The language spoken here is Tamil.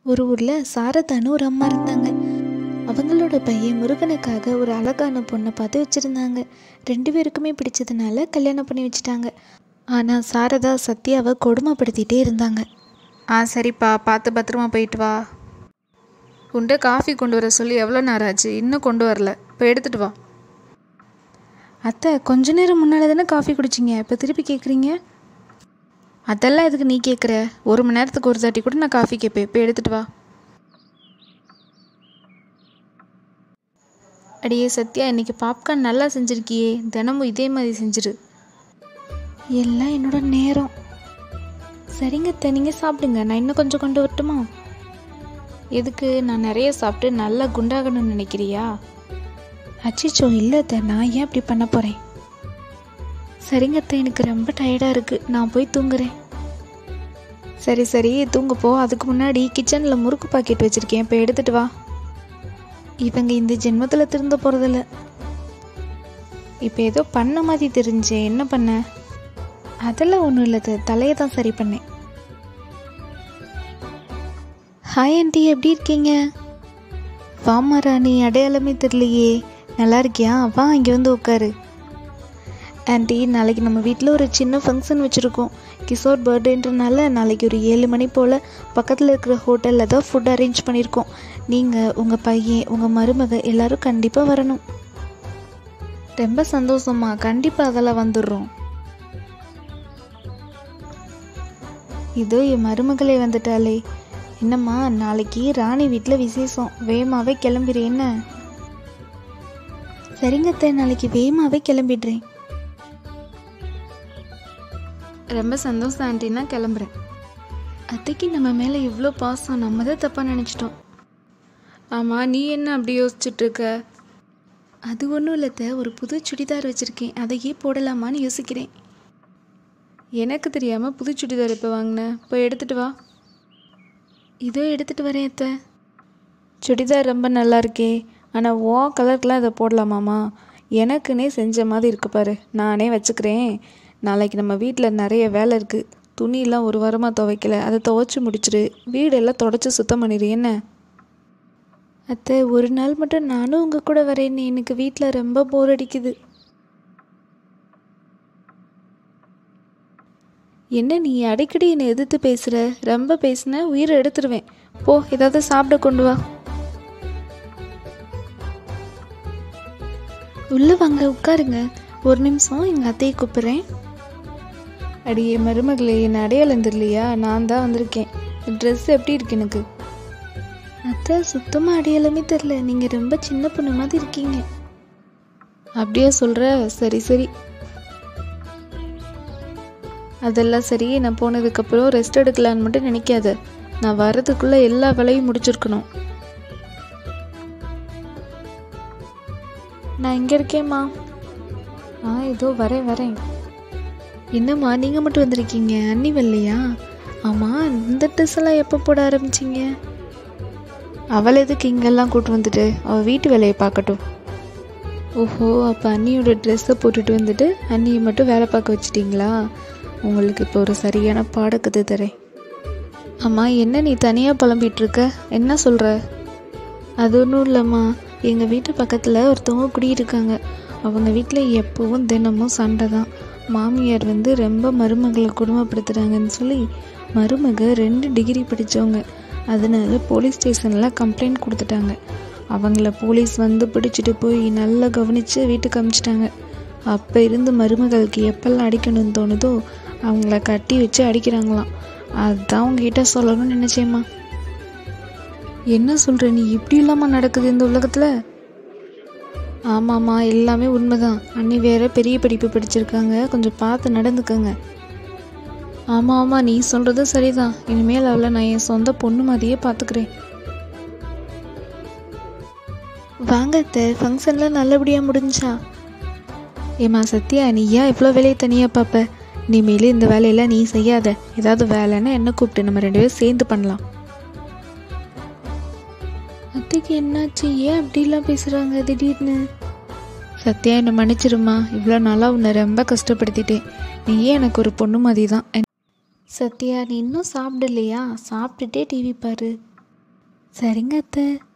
ஒரு ஊரில் சாரதான்னு ஒரு அம்மா இருந்தாங்க அவங்களோட பையன் முருகனுக்காக ஒரு அழகான பொண்ணை பார்த்து வச்சுருந்தாங்க ரெண்டு பேருக்குமே பிடிச்சதுனால கல்யாணம் பண்ணி வச்சுட்டாங்க ஆனால் சாரதா சத்யாவை கொடுமைப்படுத்திட்டே இருந்தாங்க ஆ சரிப்பா பார்த்து பத்திரமா போயிட்டு வா உன்ட்ட காஃபி கொண்டு வர சொல்லி எவ்வளோ நேரம் ஆச்சு இன்னும் கொண்டு வரல இப்போ எடுத்துட்டு வா அத்தை கொஞ்ச நேரம் முன்னால் தானே காஃபி குடிச்சிங்க இப்போ திருப்பி கேட்குறீங்க அதெல்லாம் எதுக்கு நீ கேட்குற ஒரு மணி நேரத்துக்கு ஒரு தாட்டி கூட நான் காஃபி கேட்பேன் இப்போ எடுத்துட்டு வா அடியே சத்யா இன்னைக்கு பாப்கார்ன் நல்லா செஞ்சிருக்கியே தினமும் இதே மாதிரி செஞ்சிரு எல்லாம் என்னோட நேரம் சரிங்க அத்தை நீங்கள் சாப்பிடுங்க நான் இன்னும் கொஞ்சம் கொண்டு வரட்டுமா எதுக்கு நான் நிறைய சாப்பிட்டு நல்லா குண்டாகணும்னு நினைக்கிறியா அச்சிச்சோ இல்லை அத்தை நான் ஏன் இப்படி பண்ண போகிறேன் சரிங்க அத்தை எனக்கு ரொம்ப டயர்டாக இருக்குது நான் போய் தூங்குறேன் சரி சரி தூங்க போ அதுக்கு முன்னாடி கிச்சனில் முறுக்கு பாக்கெட் வச்சுருக்கேன் இப்போ எடுத்துட்டு வா இவங்க இந்த ஜென்மத்தில் திருந்த போகிறதில்ல இப்போ ஏதோ பண்ண மாதிரி தெரிஞ்சே என்ன பண்ண அதெல்லாம் ஒன்றும் இல்லை அத்தை தலையை தான் சரி பண்ணேன் ஹாய் ஆண்டி எப்படி இருக்கீங்க வாமா ராணி அடையாளமே தெரியலையே நல்லா இருக்கியா வா இங்கே வந்து உட்காரு ஆண்டி நாளைக்கு நம்ம வீட்டில் ஒரு சின்ன ஃபங்க்ஷன் வச்சுருக்கோம் கிஷோர் பர்த்டேன்றனால நாளைக்கு ஒரு ஏழு மணி போல் பக்கத்தில் இருக்கிற ஹோட்டலில் தான் ஃபுட் அரேஞ்ச் பண்ணியிருக்கோம் நீங்கள் உங்கள் பையன் உங்கள் மருமக எல்லாரும் கண்டிப்பாக வரணும் ரொம்ப சந்தோஷமா கண்டிப்பாக அதெல்லாம் வந்துடுறோம் இதோ என் மருமகளே வந்துட்டாளே என்னம்மா நாளைக்கு ராணி வீட்டில் விசேஷம் வேகமாவே கிளம்பிடுறேன் என்ன சரிங்க அத்தை நாளைக்கு வேகமாவே கிளம்பிடுறேன் ரொம்ப சந்தோஷம் ஆண்டி நான் கிளம்புறேன் அத்தைக்கு நம்ம மேலே இவ்வளோ பாசம் நம்ம தான் தப்பாக நினச்சிட்டோம் ஆமாம் நீ என்ன அப்படி யோசிச்சுட்டு இருக்க அது ஒன்றும் இல்லத்த ஒரு புது சுடிதார் வச்சுருக்கேன் அதையே போடலாமான்னு யோசிக்கிறேன் எனக்கு தெரியாமல் புது சுடிதார் இப்போ வாங்கினேன் போய் எடுத்துட்டு வா இதோ எடுத்துகிட்டு வரேன் அத்தை சுடிதார் ரொம்ப நல்லா இருக்கே ஆனால் ஓ கலருக்குலாம் இதை போடலாமாம்மா எனக்குன்னே செஞ்ச மாதிரி இருக்கு பாரு நானே வச்சுக்கிறேன் நாளைக்கு நம்ம வீட்டில் நிறைய வேலை இருக்குது துணியெல்லாம் ஒரு வாரமாக துவைக்கல அதை துவைச்சி முடிச்சிடு வீடெல்லாம் தொடச்சி சுத்தம் பண்ணிடு என்ன அத்தை ஒரு நாள் மட்டும் நானும் உங்கள் கூட வரேன்னு எனக்கு வீட்டில் ரொம்ப போர் அடிக்குது என்ன நீ அடிக்கடி என்னை எதிர்த்து பேசுகிற ரொம்ப பேசின உயிரை எடுத்துருவேன் போ ஏதாவது சாப்பிட கொண்டு வா உள்ளே வாங்க உட்காருங்க ஒரு நிமிஷம் எங்கள் அத்தையை கூப்பிட்றேன் அடியே மருமகளே என்ன அடையாளம் தெரியலையா நான் தான் வந்திருக்கேன் ட்ரெஸ் எப்படி இருக்கு எனக்கு அத்தை சுத்தமாக அடையாளமே தெரில நீங்கள் ரொம்ப சின்ன பொண்ணு மாதிரி இருக்கீங்க அப்படியே சொல்கிற சரி சரி அதெல்லாம் சரி நான் போனதுக்கப்புறம் ரெஸ்ட் எடுக்கலான்னு மட்டும் நினைக்காத நான் வர்றதுக்குள்ளே எல்லா வேலையும் முடிச்சிருக்கணும் நான் இங்கே இருக்கேம்மா ஆ ஏதோ வரேன் வரேன் என்னம்மா நீங்கள் மட்டும் வந்திருக்கீங்க அண்ணி வரலையா ஆமாம் இந்த ட்ரெஸ் எல்லாம் எப்போ போட ஆரம்பிச்சிங்க அவள் எதுக்கு இங்கெல்லாம் கூட்டு வந்துட்டு அவள் வீட்டு வேலையை பார்க்கட்டும் ஓஹோ அப்போ அண்ணியோட ட்ரெஸ்ஸை போட்டுட்டு வந்துட்டு அண்ணியை மட்டும் வேலை பார்க்க வச்சிட்டிங்களா உங்களுக்கு இப்போ ஒரு சரியான பாடக்கத்து தரேன் அம்மா என்ன நீ தனியாக புலம்பிட்டு இருக்க என்ன சொல்கிற அது ஒன்றும் இல்லைம்மா எங்கள் வீட்டு பக்கத்தில் ஒருத்தவங்க குடியிருக்காங்க அவங்க வீட்டில் எப்போவும் தினமும் சண்டை தான் மாமியார் வந்து ரொம்ப மருமகளை கொடுமைப்படுத்துகிறாங்கன்னு சொல்லி மருமக ரெண்டு டிகிரி படித்தவங்க அதனால போலீஸ் ஸ்டேஷனில் கம்ப்ளைண்ட் கொடுத்துட்டாங்க அவங்கள போலீஸ் வந்து பிடிச்சிட்டு போய் நல்லா கவனித்து வீட்டுக்கு அமிச்சிட்டாங்க அப்போ இருந்து மருமகளுக்கு எப்பெல்லாம் அடிக்கணும்னு தோணுதோ அவங்கள கட்டி வச்சு அடிக்கிறாங்களாம் அதுதான் உங்ககிட்ட சொல்லணும்னு நினச்சேம்மா என்ன சொல்கிற நீ இப்படி இல்லாமல் நடக்குது இந்த உலகத்தில் ஆமாம்மா எல்லாமே உண்மைதான் அண்ணி வேற பெரிய படிப்பு படிச்சிருக்காங்க கொஞ்சம் பார்த்து நடந்துக்கங்க ஆமாம் ஆமாம் நீ சொல்கிறது சரிதான் இனிமேல் அவளை நான் என் சொந்த பொண்ணு மாதிரியே பார்த்துக்கிறேன் வாங்க அத்தை ஃபங்க்ஷன்லாம் நல்லபடியாக முடிஞ்சா ஏம்மா சத்யா நீ ஏன் இவ்வளோ வேலையை தனியாக பார்ப்ப இனிமேல் இந்த வேலையெல்லாம் நீ செய்யாத ஏதாவது வேலைன்னா என்ன கூப்பிட்டு நம்ம ரெண்டு பேரும் சேர்ந்து பண்ணலாம் அத்தைக்கு என்னாச்சு ஏன் அப்படிலாம் பேசுகிறாங்க திடீர்னு சத்யா என்னை மன்னிச்சிருமா இவ்வளோ நாளாக உன்னை ரொம்ப கஷ்டப்படுத்திட்டேன் நீயே எனக்கு ஒரு பொண்ணு மாதிரி தான் சத்யா நீ இன்னும் சாப்பிடலையா சாப்பிட்டுட்டே டிவி பாரு சரிங்க அத்தை